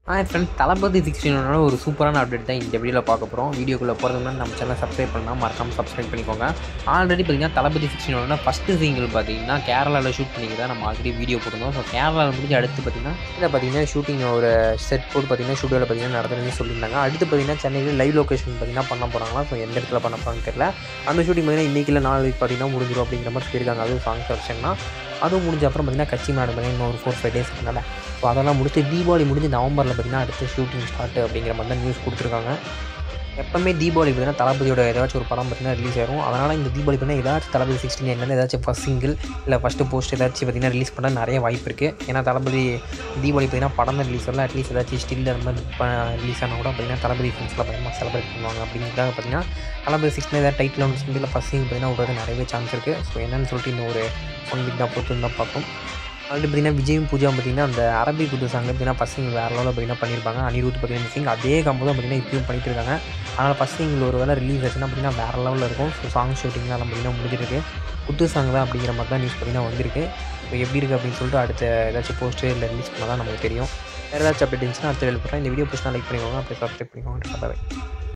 ஆ friends தளபதி சிக்ஸ்டீனோட ஒரு சூப்பரான update தான் இந்த வீடியோவில் பார்க்க போகிறோம் வீடியோக்குள்ளே போகிறது முன்னாடி நம்ம சேனல் சப்ஸ்கிரைப் பண்ணால் மறக்காமல் சப்ஸ்கிரைப் பண்ணிக்கோங்க ஆல்ரெடி பார்த்தீங்கன்னா தளபதி சிக்ஸ்டீனோட ஃபஸ்ட்டு சிங்கிள் பார்த்தீங்கன்னா கேரளாவில் ஷூட் பண்ணி தான் நம்ம ஆல்ரெடி வீடியோ போட்டிருந்தோம் ஸோ கேரளாவில் முடிஞ்சு அடுத்து பார்த்தீங்கன்னா இதில் பார்த்தீங்கன்னா ஷூட்டிங் ஒரு செட் போட்டு பார்த்தீங்கன்னா ஸ்டுடியோவில் பார்த்தீங்கன்னா நடத்துறதுன்னு சொல்லியிருந்தாங்க அடுத்து பார்த்தீங்கன்னா சென்னையில் லைவ் லொக்கேஷன் பார்த்தீங்கன்னா பண்ண போகிறாங்களா ஸோ எந்த இடத்துல பண்ண போகிறாங்கன்னு தெரியல அந்த ஷூட்டிங் பார்த்தீங்கன்னா இன்றைக்கி இல்லை நாளைக்கு பார்த்தீங்கன்னா முடிஞ்சிடும் அப்படிங்கிற மாதிரி சொல்லியிருக்காங்க அதுவும் சாங் செலெக்ஷன்னா அதுவும் முடிஞ்ச அப்புறம் பார்த்தீங்கன்னா கட்சி மேடம் பார்த்தீங்கன்னா இன்னும் ஒரு ஃபோர் ஃபைவ் டேஸ் இருக்கனால ஸோ அதெல்லாம் முடிச்சு தீபாவளி முடிஞ்சு நவம்பரில் பார்த்தீங்கன்னா அடுத்து ஷூட்டிங் ஸ்டார்ட் அப்படிங்கிற மாதிரி தான் நியூஸ் கொடுத்துருக்காங்க எப்போவுமே தீபாவளி பார்த்தீங்கன்னா தளபதியோட ஏதாச்சும் ஒரு படம் பார்த்தீங்கன்னா ரிலீஸ் ஆகும் அதனால் இந்த தீபாவளி பார்த்தீங்கன்னா ஏதாச்சும் தளபதி சிக்ஸ்டீன் என்னென்ன ஏதாச்சும் ஃபஸ்ட் சிங்கிள் இல்லை ஃபஸ்ட்டு போஸ்ட் ஏதாச்சும் பார்த்தீங்கன்னா ரிலீஸ் பண்ண நிறைய வாய்ப்பு இருக்குது ஏன்னா தளபதி தீபாவளி பார்த்தீங்கன்னா படம் தான் ரிலீஸ் வரல அட்லீஸ்ட் ஏதாச்சும் ஸ்டில் அந்த மாதிரி ரிலீஸ் ஆனால் கூட பார்த்தீங்கன்னா தளபதி ஃபிலிம்ஸில் பயமாக செலிப்ரேட் பண்ணுவாங்க அப்படிங்கிறதாக பார்த்தீங்கன்னா தளபதி சிக்ஸ்டின் ஏதாவது டைட்டில் ஒன்று சிங்கிள் ஃபஸ்ட் சிங்கிள் பார்த்தீங்கன்னா விடுறது நிறையவே சான்ஸ் இருக்குது ஸோ என்னன்னு சொல்லிட்டு இன்னும் ஒரு ஒன் வீக் தான் பொறுத்து தான் பார்ப்போம் ஆல்ரெடி பார்த்தீங்கன்னா விஜயும் பூஜா பார்த்தீங்கன்னா அந்த அரபி குத்து சாங் பார்த்தீங்கன்னா ஃபஸ்ட் சிங்கிள் வேறு லெவலில் பார்த்தீங்கன்னா பண்ணியிருப்பாங்க அனிருத் பார்த்தீங்கன்னா சிங் அதே கம்போ தான் பார்த்தீங்கன்னா இப்பயும் பண்ணிட்டு இருக்காங்க அதனால் ஃபஸ்ட் சிங்கிள் ஒரு வேளை ரிலீஸ் ஆச்சுன்னா பார்த்தீங்கன்னா வேறு லெவலில் இருக்கும் ஸோ சாங் ஷூட்டிங்லாம் பார்த்தீங்கன்னா முடிஞ்சிருக்கு குத்து சாங் தான் அப்படிங்கிற மாதிரி தான் நியூஸ் பார்த்தீங்கன்னா வந்திருக்கு ஸோ எப்படி இருக்குது அப்படின்னு சொல்லிட்டு அடுத்த ஏதாச்சும் போஸ்ட்டு இல்லை ரிலீஸ் பண்ணால் தான் நமக்கு தெரியும் வேறு ஏதாச்சும் அப்டேட் இருந்துச்சுன்னா அடுத்த எழுப்புறேன் இந்த வீடியோ பிடிச்சா லைக் பண்ணிக்கோங்க அப்படியே சப்ஸ்கிரைப் பண்ணிக்கோங்க பாய்